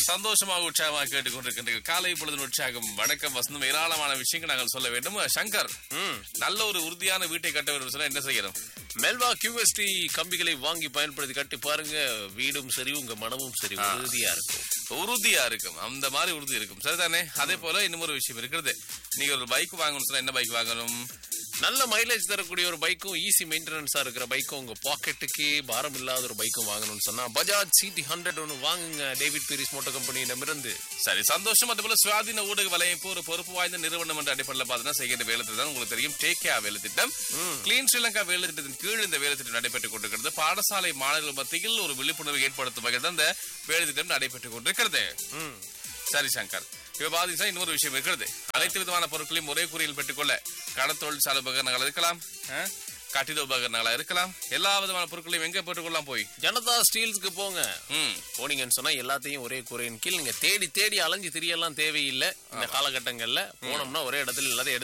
சந்தோஷமாக உற்சாகமாக கேட்டுக்கொண்டிருக்கின்ற காலை பொழுது உற்சாகம் வணக்கம் வசந்தம் ஏராளமான விஷயங்கள் நாங்கள் சொல்ல வேண்டும் சங்கர் ம். நல்ல ஒரு உறுதியான வீட்டை கட்ட வேண்டும் சொன்னா என்ன செய்யணும் மெல்வா கியூஎஸ்டி கம்பிகளை வாங்கி பயன்படுத்தி கட்டி பாருங்க வீடும் சரி உங்க மனமும் சரி உறுதியா இருக்கும் உறுதியா இருக்கும் அந்த மாதிரி உறுதி இருக்கும் சரிதானே அதே போல இன்னொரு விஷயம் இருக்கிறது நீங்க ஒரு பைக் வாங்கணும் சொன்னா என்ன பைக் வாங்கணும் நல்ல மைலேஜ் தரக்கூடிய ஒரு பைக்கும் ஈஸி மெயின்டெனன்ஸா இருக்கிற பைக்கும் உங்க பாக்கெட்டுக்கு பாரம் இல்லாத ஒரு பைக்கும் வாங்கணும்னு சொன்னா பஜாஜ் சிடி ஹண்ட்ரட் ஒன்று வாங்குங்க டேவிட் பீரிஸ் மோட்டர் கம்பெனியிடமிருந்து சரி சந்தோஷம் அதே போல சுவாதீன ஊடக வலையமைப்பு ஒரு பொறுப்பு வாய்ந்த நிறுவனம் என்ற அடிப்படையில் பார்த்தீங்கன்னா செய்கின்ற வேலை திட்டம் உங்களுக்கு தெரியும் டேக் கேர் வேலை திட்டம் கிளீன் ஸ்ரீலங்கா வேலை திட்டத்தின் கீழ் இந்த வேலை திட்டம் நடைபெற்றுக் கொண்டிருக்கிறது பாடசாலை மாணவர்கள் மத்தியில் ஒரு விழிப்புணர்வு ஏற்படுத்தும் வகையில் தான் இந்த வேலை திட்டம் நடைபெற்றுக் கொண்டிருக்கிறது சரி சங்கர் இப்ப பாத்தீங்கன்னா இன்னொரு விஷயம் இருக்கிறது அனைத்து விதமான பொருட்களையும் ஒரே குறியில் பெற்றுக்கொள்ள கடத்தொழிற்சாலை உபகரணங்கள் இருக்கலாம் ஆ? கட்டிட உபகரணங்களா இருக்கலாம் எல்லா விதமான பொருட்களையும் எங்க பெற்றுக்கொள்ளலாம் போய் ஜனதா ஸ்டீல்ஸ்க்கு போங்க ம் போனீங்கன்னு சொன்னா எல்லாத்தையும் ஒரே குறையின் கீழ் நீங்க தேடி தேடி அலைஞ்சு தெரியலாம் தேவையில்லை இந்த காலகட்டங்கள்ல போனோம்னா ஒரே இடத்துல எல்லாத்தையும் எடுத்து